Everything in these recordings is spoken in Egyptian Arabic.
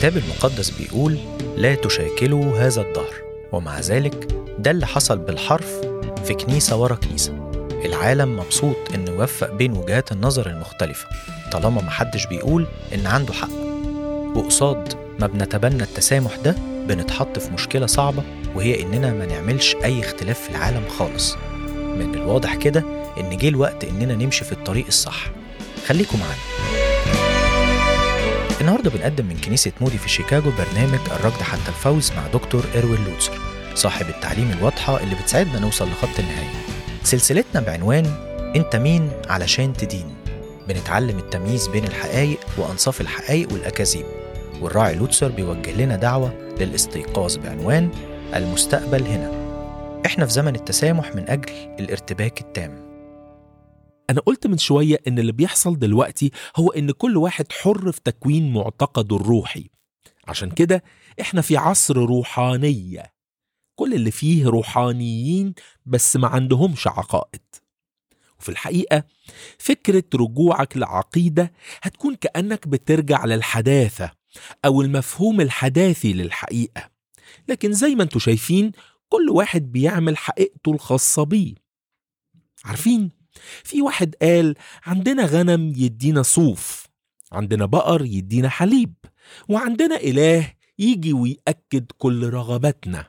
الكتاب المقدس بيقول لا تشاكلوا هذا الدهر ومع ذلك ده اللي حصل بالحرف في كنيسة ورا كنيسة العالم مبسوط إنه يوفق بين وجهات النظر المختلفة طالما محدش بيقول إن عنده حق وقصاد ما بنتبنى التسامح ده بنتحط في مشكلة صعبة وهي إننا ما نعملش أي اختلاف في العالم خالص من الواضح كده إن جه الوقت إننا نمشي في الطريق الصح خليكم معانا النهارده بنقدم من كنيسة مودي في شيكاغو برنامج الركض حتى الفوز مع دكتور إروين لوتسر صاحب التعليم الواضحة اللي بتساعدنا نوصل لخط النهاية سلسلتنا بعنوان أنت مين علشان تدين بنتعلم التمييز بين الحقائق وأنصاف الحقائق والأكاذيب والراعي لوتسر بيوجه لنا دعوة للاستيقاظ بعنوان المستقبل هنا احنا في زمن التسامح من أجل الارتباك التام أنا قلت من شوية إن اللي بيحصل دلوقتي هو إن كل واحد حر في تكوين معتقده الروحي عشان كده إحنا في عصر روحانية كل اللي فيه روحانيين بس ما عندهمش عقائد وفي الحقيقة فكرة رجوعك لعقيدة هتكون كأنك بترجع للحداثة أو المفهوم الحداثي للحقيقة لكن زي ما انتوا شايفين كل واحد بيعمل حقيقته الخاصة بيه عارفين في واحد قال عندنا غنم يدينا صوف عندنا بقر يدينا حليب وعندنا إله يجي ويأكد كل رغباتنا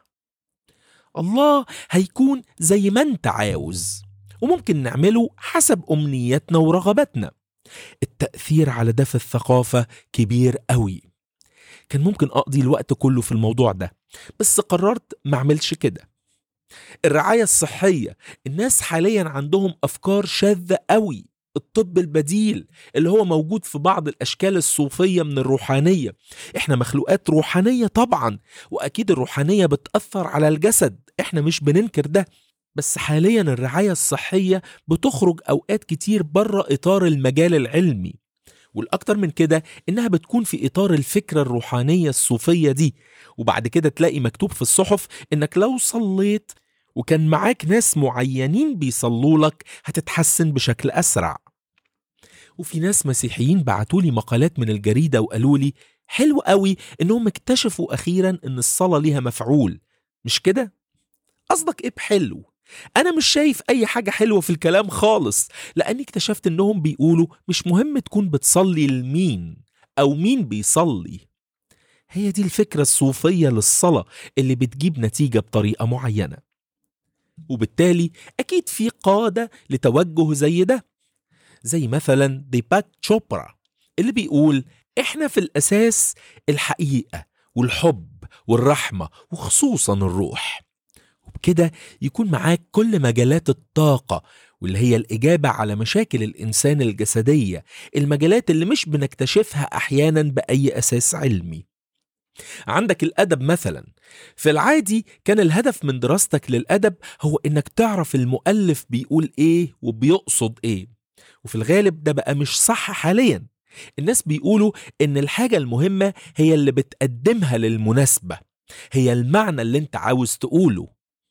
الله هيكون زي ما انت عاوز وممكن نعمله حسب أمنياتنا ورغباتنا التأثير على ده في الثقافة كبير قوي كان ممكن أقضي الوقت كله في الموضوع ده بس قررت ما أعملش كده الرعاية الصحية الناس حاليا عندهم أفكار شاذة قوي الطب البديل اللي هو موجود في بعض الأشكال الصوفية من الروحانية إحنا مخلوقات روحانية طبعا وأكيد الروحانية بتأثر على الجسد إحنا مش بننكر ده بس حاليا الرعاية الصحية بتخرج أوقات كتير بره إطار المجال العلمي والأكتر من كده إنها بتكون في إطار الفكرة الروحانية الصوفية دي وبعد كده تلاقي مكتوب في الصحف إنك لو صليت وكان معاك ناس معينين بيصلوا لك هتتحسن بشكل أسرع وفي ناس مسيحيين بعتولي مقالات من الجريدة وقالوا لي حلو قوي إنهم اكتشفوا أخيرا إن الصلاة ليها مفعول مش كده؟ قصدك إيه بحلو؟ أنا مش شايف أي حاجة حلوة في الكلام خالص لأني اكتشفت إنهم بيقولوا مش مهم تكون بتصلي لمين أو مين بيصلي هي دي الفكرة الصوفية للصلاة اللي بتجيب نتيجة بطريقة معينة وبالتالي أكيد في قادة لتوجه زي ده زي مثلا ديباك تشوبرا اللي بيقول إحنا في الأساس الحقيقة والحب والرحمة وخصوصا الروح وبكده يكون معاك كل مجالات الطاقة واللي هي الإجابة على مشاكل الإنسان الجسدية المجالات اللي مش بنكتشفها أحيانا بأي أساس علمي عندك الأدب مثلا في العادي كان الهدف من دراستك للأدب هو إنك تعرف المؤلف بيقول إيه وبيقصد إيه وفي الغالب ده بقى مش صح حاليا الناس بيقولوا إن الحاجة المهمة هي اللي بتقدمها للمناسبة هي المعنى اللي انت عاوز تقوله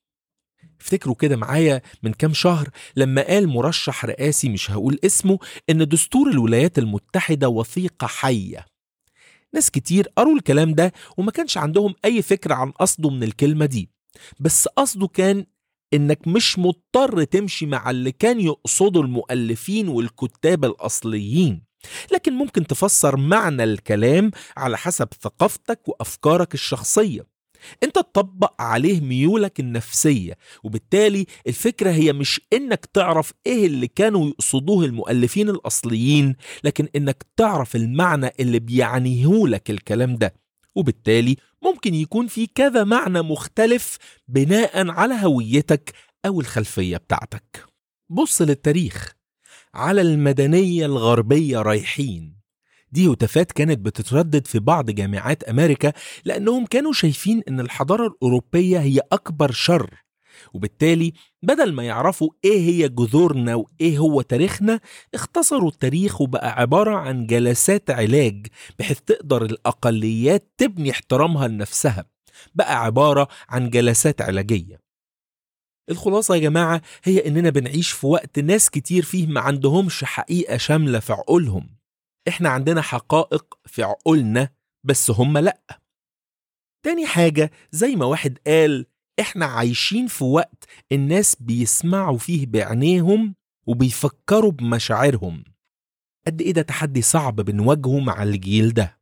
افتكروا كده معايا من كام شهر لما قال مرشح رئاسي مش هقول اسمه ان دستور الولايات المتحدة وثيقة حية ناس كتير قروا الكلام ده وما كانش عندهم اي فكرة عن قصده من الكلمة دي بس قصده كان انك مش مضطر تمشي مع اللي كان يقصده المؤلفين والكتاب الاصليين لكن ممكن تفسر معنى الكلام على حسب ثقافتك وافكارك الشخصيه انت تطبق عليه ميولك النفسيه وبالتالي الفكره هي مش انك تعرف ايه اللي كانوا يقصدوه المؤلفين الاصليين لكن انك تعرف المعنى اللي بيعنيه لك الكلام ده وبالتالي ممكن يكون في كذا معنى مختلف بناء على هويتك او الخلفيه بتاعتك بص للتاريخ على المدنيه الغربيه رايحين دي هتافات كانت بتتردد في بعض جامعات امريكا لانهم كانوا شايفين ان الحضاره الاوروبيه هي اكبر شر وبالتالي بدل ما يعرفوا ايه هي جذورنا وايه هو تاريخنا اختصروا التاريخ وبقى عباره عن جلسات علاج بحيث تقدر الاقليات تبني احترامها لنفسها بقى عباره عن جلسات علاجيه الخلاصة يا جماعة هي إننا بنعيش في وقت ناس كتير فيه ما عندهمش حقيقة شاملة في عقولهم إحنا عندنا حقائق في عقولنا بس هم لأ تاني حاجة زي ما واحد قال احنا عايشين في وقت الناس بيسمعوا فيه بعينيهم وبيفكروا بمشاعرهم قد ايه ده تحدي صعب بنواجهه مع الجيل ده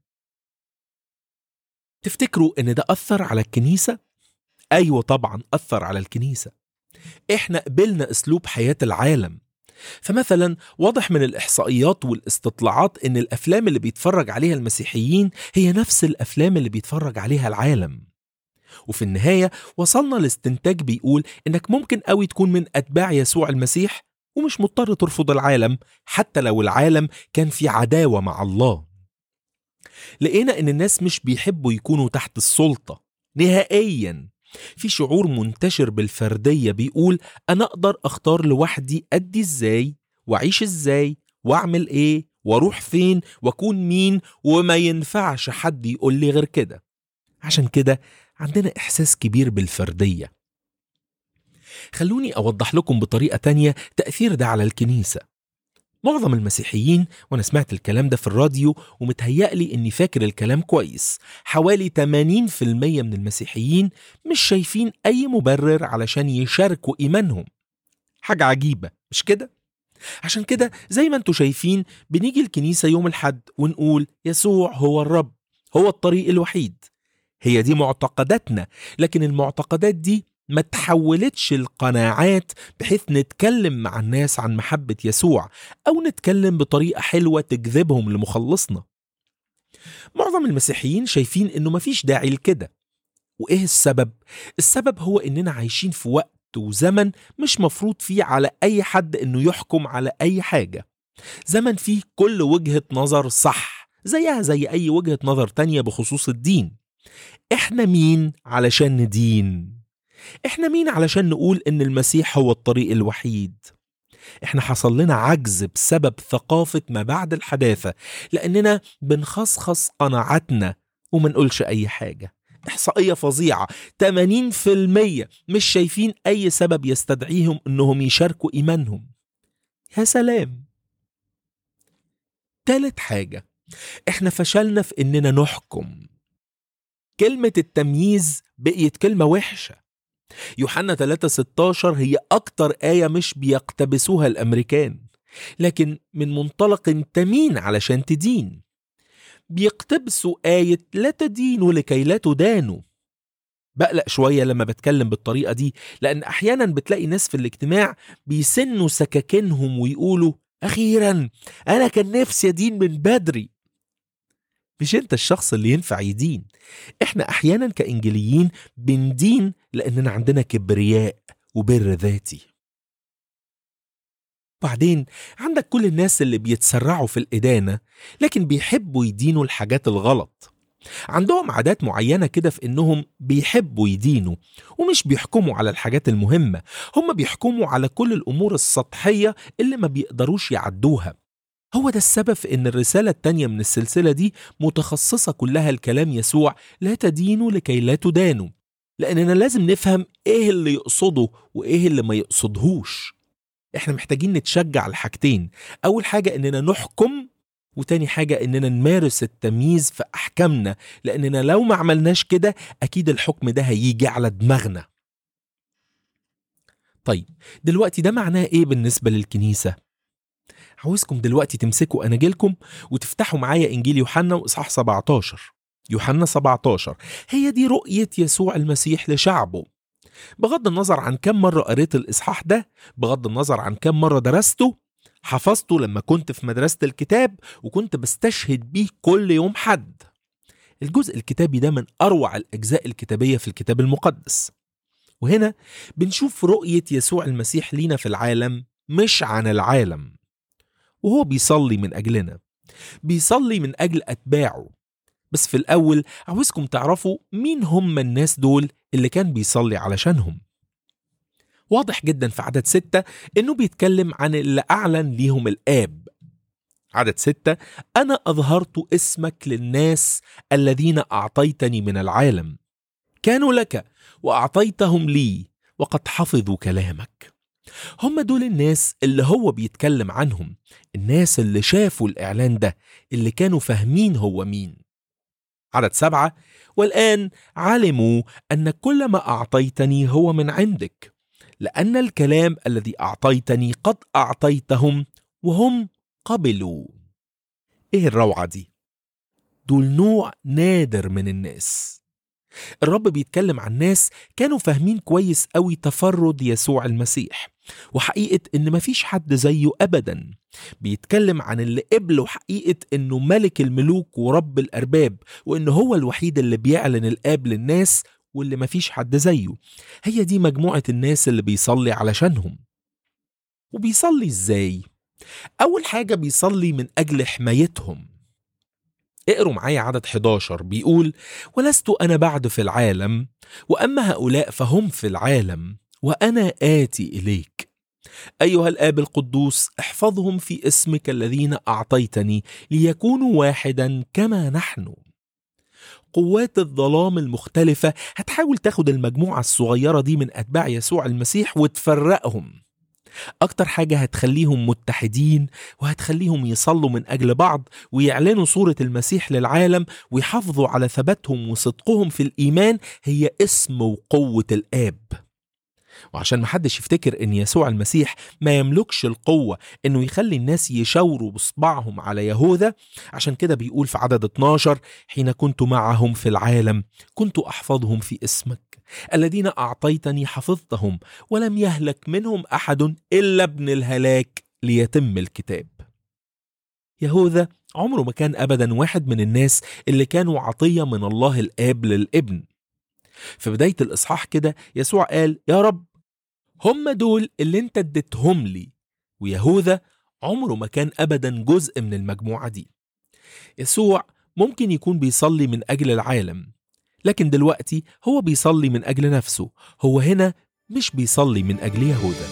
تفتكروا ان ده اثر على الكنيسه ايوه طبعا اثر على الكنيسه احنا قبلنا اسلوب حياه العالم فمثلا واضح من الاحصائيات والاستطلاعات ان الافلام اللي بيتفرج عليها المسيحيين هي نفس الافلام اللي بيتفرج عليها العالم وفي النهايه وصلنا لاستنتاج بيقول انك ممكن قوي تكون من اتباع يسوع المسيح ومش مضطر ترفض العالم حتى لو العالم كان في عداوه مع الله لقينا ان الناس مش بيحبوا يكونوا تحت السلطه نهائيا في شعور منتشر بالفرديه بيقول انا اقدر اختار لوحدي ادي ازاي واعيش ازاي واعمل ايه واروح فين واكون مين وما ينفعش حد يقول لي غير كده عشان كده عندنا احساس كبير بالفرديه خلوني اوضح لكم بطريقه تانية تاثير ده على الكنيسه معظم المسيحيين وانا سمعت الكلام ده في الراديو ومتهيألي اني فاكر الكلام كويس حوالي 80% من المسيحيين مش شايفين اي مبرر علشان يشاركوا ايمانهم حاجة عجيبة مش كده؟ عشان كده زي ما انتوا شايفين بنيجي الكنيسة يوم الحد ونقول يسوع هو الرب هو الطريق الوحيد هي دي معتقداتنا لكن المعتقدات دي ما تحولتش القناعات بحيث نتكلم مع الناس عن محبة يسوع أو نتكلم بطريقة حلوة تجذبهم لمخلصنا معظم المسيحيين شايفين إنه مفيش داعي لكده وإيه السبب؟ السبب هو إننا عايشين في وقت وزمن مش مفروض فيه على أي حد إنه يحكم على أي حاجة زمن فيه كل وجهة نظر صح زيها زي أي وجهة نظر تانية بخصوص الدين إحنا مين علشان ندين؟ احنا مين علشان نقول ان المسيح هو الطريق الوحيد احنا حصل لنا عجز بسبب ثقافة ما بعد الحداثة لاننا بنخصخص قناعاتنا وما نقولش اي حاجة احصائية فظيعة 80% مش شايفين اي سبب يستدعيهم انهم يشاركوا ايمانهم يا سلام تالت حاجة احنا فشلنا في اننا نحكم كلمة التمييز بقيت كلمة وحشة يوحنا 3:16 هي أكتر آية مش بيقتبسوها الأمريكان لكن من منطلق أنت مين علشان تدين بيقتبسوا آية لا تدينوا لكي لا تدانوا بقلق شوية لما بتكلم بالطريقة دي لأن أحيانا بتلاقي ناس في الاجتماع بيسنوا سكاكينهم ويقولوا أخيرا أنا كان نفسي أدين من بدري مش انت الشخص اللي ينفع يدين احنا احيانا كانجليين بندين لاننا عندنا كبرياء وبر ذاتي بعدين عندك كل الناس اللي بيتسرعوا في الإدانة لكن بيحبوا يدينوا الحاجات الغلط عندهم عادات معينة كده في إنهم بيحبوا يدينوا ومش بيحكموا على الحاجات المهمة هم بيحكموا على كل الأمور السطحية اللي ما بيقدروش يعدوها هو ده السبب في ان الرسالة التانية من السلسلة دي متخصصة كلها الكلام يسوع لا تدينوا لكي لا تدانوا لأننا لازم نفهم ايه اللي يقصده وايه اللي ما يقصدهوش احنا محتاجين نتشجع الحاجتين اول حاجة اننا نحكم وتاني حاجة اننا نمارس التمييز في احكامنا لاننا لو ما عملناش كده اكيد الحكم ده هيجي على دماغنا طيب دلوقتي ده معناه ايه بالنسبة للكنيسة عاوزكم دلوقتي تمسكوا اناجيلكم وتفتحوا معايا انجيل يوحنا واصحاح 17 يوحنا 17 هي دي رؤية يسوع المسيح لشعبه بغض النظر عن كم مرة قريت الإصحاح ده بغض النظر عن كم مرة درسته حفظته لما كنت في مدرسة الكتاب وكنت بستشهد بيه كل يوم حد الجزء الكتابي ده من أروع الأجزاء الكتابية في الكتاب المقدس وهنا بنشوف رؤية يسوع المسيح لينا في العالم مش عن العالم وهو بيصلي من أجلنا بيصلي من أجل أتباعه بس في الأول عاوزكم تعرفوا مين هم الناس دول اللي كان بيصلي علشانهم واضح جدا في عدد ستة إنه بيتكلم عن اللي أعلن ليهم الآب عدد ستة أنا أظهرت اسمك للناس الذين أعطيتني من العالم كانوا لك وأعطيتهم لي وقد حفظوا كلامك هم دول الناس اللي هو بيتكلم عنهم الناس اللي شافوا الإعلان ده اللي كانوا فاهمين هو مين عدد سبعة والآن علموا أن كل ما أعطيتني هو من عندك لأن الكلام الذي أعطيتني قد أعطيتهم وهم قبلوا إيه الروعة دي؟ دول نوع نادر من الناس الرب بيتكلم عن ناس كانوا فاهمين كويس قوي تفرد يسوع المسيح وحقيقة إن مفيش حد زيه أبدا بيتكلم عن اللي قبلوا حقيقة إنه ملك الملوك ورب الأرباب وإن هو الوحيد اللي بيعلن الآب للناس واللي مفيش حد زيه هي دي مجموعة الناس اللي بيصلي علشانهم وبيصلي إزاي؟ أول حاجة بيصلي من أجل حمايتهم اقروا معايا عدد 11 بيقول ولست أنا بعد في العالم وأما هؤلاء فهم في العالم وأنا آتي إليك أيها الآب القدوس احفظهم في اسمك الذين أعطيتني ليكونوا واحدا كما نحن قوات الظلام المختلفة هتحاول تاخد المجموعة الصغيرة دي من أتباع يسوع المسيح وتفرقهم أكتر حاجة هتخليهم متحدين وهتخليهم يصلوا من أجل بعض ويعلنوا صورة المسيح للعالم ويحافظوا على ثباتهم وصدقهم في الإيمان هي اسم وقوة الآب وعشان محدش يفتكر ان يسوع المسيح ما يملكش القوة انه يخلي الناس يشاوروا بصبعهم على يهوذا عشان كده بيقول في عدد 12 حين كنت معهم في العالم كنت احفظهم في اسمك الذين اعطيتني حفظتهم ولم يهلك منهم احد الا ابن الهلاك ليتم الكتاب يهوذا عمره ما كان ابدا واحد من الناس اللي كانوا عطية من الله الاب للابن في بداية الإصحاح كده يسوع قال يا رب هم دول اللي انت اديتهم لي ويهوذا عمره ما كان أبدا جزء من المجموعة دي يسوع ممكن يكون بيصلي من أجل العالم لكن دلوقتي هو بيصلي من أجل نفسه هو هنا مش بيصلي من أجل يهوذا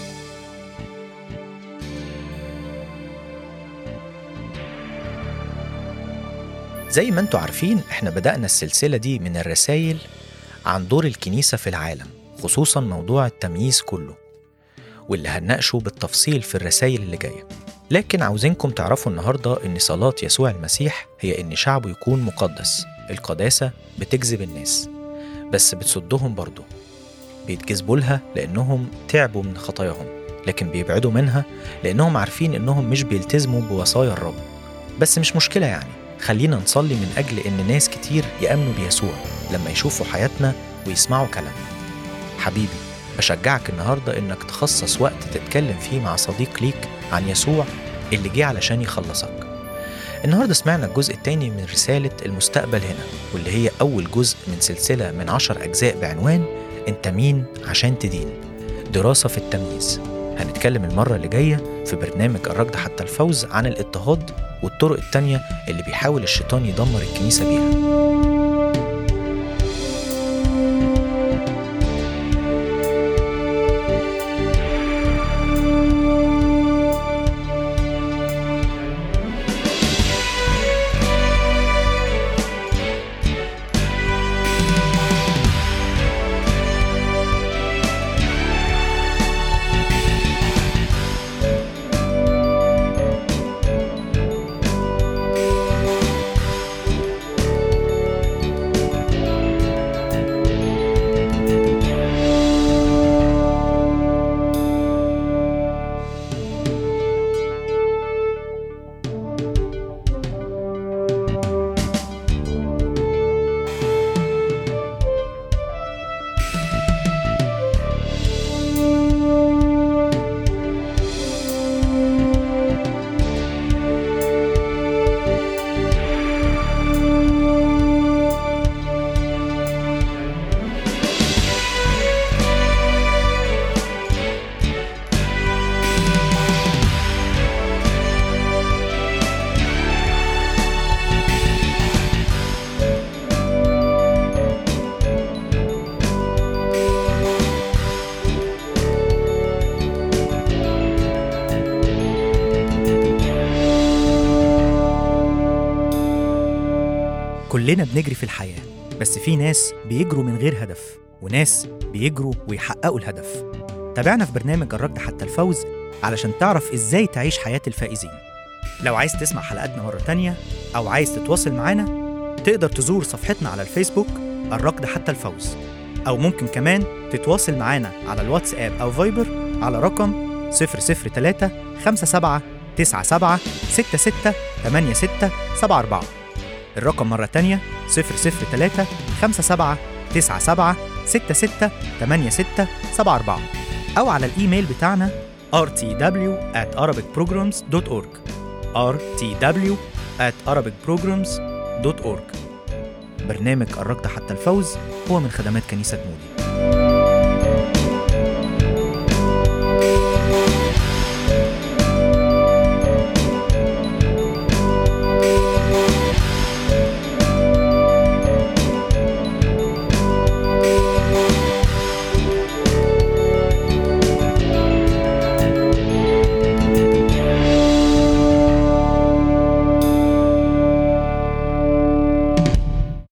زي ما انتوا عارفين احنا بدأنا السلسلة دي من الرسائل عن دور الكنيسة في العالم خصوصا موضوع التمييز كله واللي هنناقشه بالتفصيل في الرسائل اللي جاية لكن عاوزينكم تعرفوا النهاردة إن صلاة يسوع المسيح هي إن شعبه يكون مقدس القداسة بتجذب الناس بس بتصدهم برضه بيتجذبوا لها لأنهم تعبوا من خطاياهم لكن بيبعدوا منها لأنهم عارفين إنهم مش بيلتزموا بوصايا الرب بس مش مشكلة يعني خلينا نصلي من أجل إن ناس كتير يأمنوا بيسوع لما يشوفوا حياتنا ويسمعوا كلامنا حبيبي بشجعك النهاردة إنك تخصص وقت تتكلم فيه مع صديق ليك عن يسوع اللي جه علشان يخلصك النهاردة سمعنا الجزء الثاني من رسالة المستقبل هنا واللي هي أول جزء من سلسلة من عشر أجزاء بعنوان أنت مين عشان تدين دراسة في التمييز هنتكلم المرة اللي جاية في برنامج الركض حتى الفوز عن الاضطهاد والطرق التانية اللي بيحاول الشيطان يدمر الكنيسة بيها كلنا بنجري في الحياة بس في ناس بيجروا من غير هدف وناس بيجروا ويحققوا الهدف تابعنا في برنامج الركض حتى الفوز علشان تعرف ازاي تعيش حياة الفائزين لو عايز تسمع حلقاتنا مرة تانية أو عايز تتواصل معانا تقدر تزور صفحتنا على الفيسبوك الركض حتى الفوز أو ممكن كمان تتواصل معانا على الواتساب أو فايبر على رقم 003 57 97 66 86 74 الرقم مرة تانية 003 57 97 66 86 74 أو على الإيميل بتاعنا rtw at arabicprograms.org rtw at arabicprograms.org برنامج قربت حتى الفوز هو من خدمات كنيسة مودي